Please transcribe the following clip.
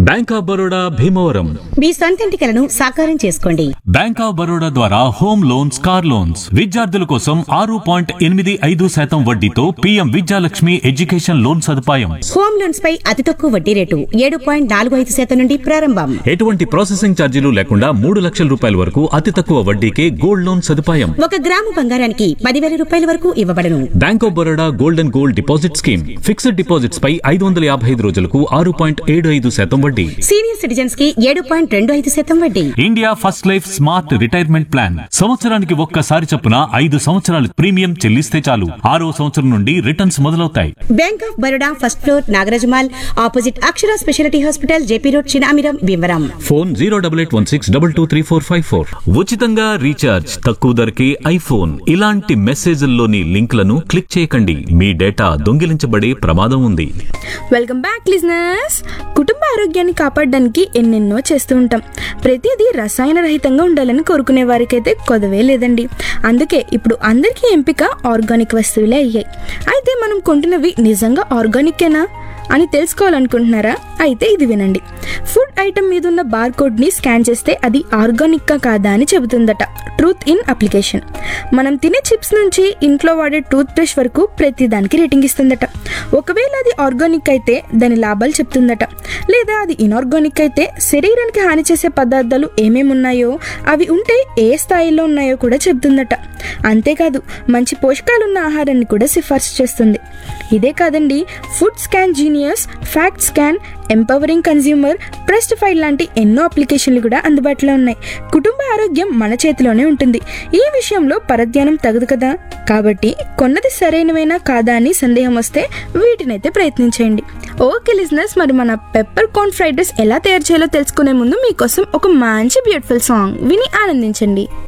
bank of Baroda Bhimavaram మీ సొంతింటి కలను సాకారం చేసుకోండి బ్యాంక్ ఆఫ్ బరోడా ద్వారా హోమ్ లోన్స్ కార్ లోన్స్ విద్యార్థుల కోసం ఆరు పాయింట్ ఎనిమిది ఐదు శాతం వడ్డీతో పీఎం విద్యాలక్ష్మి ఎడ్యుకేషన్ లోన్ సదుపాయం హోమ్ లోన్స్ పై అతి తక్కువ వడ్డీ రేటు ఏడు పాయింట్ నాలుగు ఐదు శాతం నుండి ప్రారంభం ఎటువంటి ప్రాసెసింగ్ ఛార్జీలు లేకుండా మూడు లక్షల రూపాయల వరకు అతి తక్కువ వడ్డీకే గోల్డ్ లోన్ సదుపాయం ఒక గ్రాము బంగారానికి పదివేల రూపాయల వరకు ఇవ్వబడను bank of Baroda gold and gold deposit scheme fixed deposits పై ఐదు వందల యాభై ఐదు రోజులకు ఆరు పాయింట్ ఏడు ఐదు శాతం వడ్డీ సీనియర్ సిటిజన్స్ కి ఏడు పాయింట్ రెండు ఐదు శాతం వడ్డీ India first life smart retirement plan సంవత్సరానికి ఒక్కసారి చొప్పున ఐదు సంవత్సరాలు ప్రీమియం చెల్లిస్తే చాలు ఆరో సంవత్సరం నుండి రిటర్న్స్ మొదలవుతాయి bank of Baroda first floor Nagaraj mall opposite Akshara speciality hospital JP road Chinamiram Bhimavaram phone zero double eight one six double two three four five four ఉచితంగా రీఛార్జ్ తక్కువ ధరకే ఐఫోన్ ఇలాంటి మెసేజ్ల్లోని లింక్లను క్లిక్ చేయకండి మీ డేటా దొంగిలించబడే ప్రమాదం ఉంది వెల్కమ్ బ్యాక్ లిజనర్స్ కుటుంబ ఆరోగ్యాన్ని కాపాడడానికి ఎన్నెన్నో చేస్తూ ఉంటాం ప్రతిదీ రసాయన రహితంగా ఉండాలని కోరుకునే వారికైతే కొదవే లేదండి అందుకే ఇప్పుడు అందరికీ ఎంపిక ఆర్గానిక్ వస్తువులే అయ్యాయి అయితే మనం కొంటున్నవి నిజంగా ఆర్గానికేనా అని తెలుసుకోవాలనుకుంటున్నారా అయితే ఇది వినండి ఫుడ్ ఐటమ్ మీద ఉన్న బార్ కోడ్ని స్కాన్ చేస్తే అది ఆర్గానిక్గా కాదా అని చెబుతుందట ట్రూత్ ఇన్ అప్లికేషన్ మనం తినే చిప్స్ నుంచి ఇంట్లో వాడే టూత్ బ్రష్ వరకు ప్రతి దానికి రేటింగ్ ఇస్తుందట ఒకవేళ అది ఆర్గానిక్ అయితే దాని లాభాలు చెప్తుందట లేదా అది ఇనార్గానిక్ అయితే శరీరానికి హాని చేసే పదార్థాలు ఏమేమి ఉన్నాయో అవి ఉంటే ఏ స్థాయిలో ఉన్నాయో కూడా చెప్తుందట అంతేకాదు మంచి పోషకాలున్న ఆహారాన్ని కూడా సిఫార్సు చేస్తుంది ఇదే కాదండి food scan genius fact scan empowering consumer ప్రెస్ట్ ఫైల్ లాంటి ఎన్నో అప్లికేషన్లు కూడా అందుబాటులో ఉన్నాయి కుటుంబ ఆరోగ్యం మన చేతిలోనే ఉంటుంది ఈ విషయంలో పరధ్యానం తగదు కదా కాబట్టి కొన్నది సరైనవేనా కాదా అని సందేహం వస్తే వీటినైతే ప్రయత్నించండి ఓకే లిజినెస్ మరి మన పెప్పర్ కార్న్ ఫ్రైడ్ రైస్ ఎలా తయారు చేయాలో తెలుసుకునే ముందు మీకోసం ఒక మంచి బ్యూటిఫుల్ సాంగ్ విని ఆనందించండి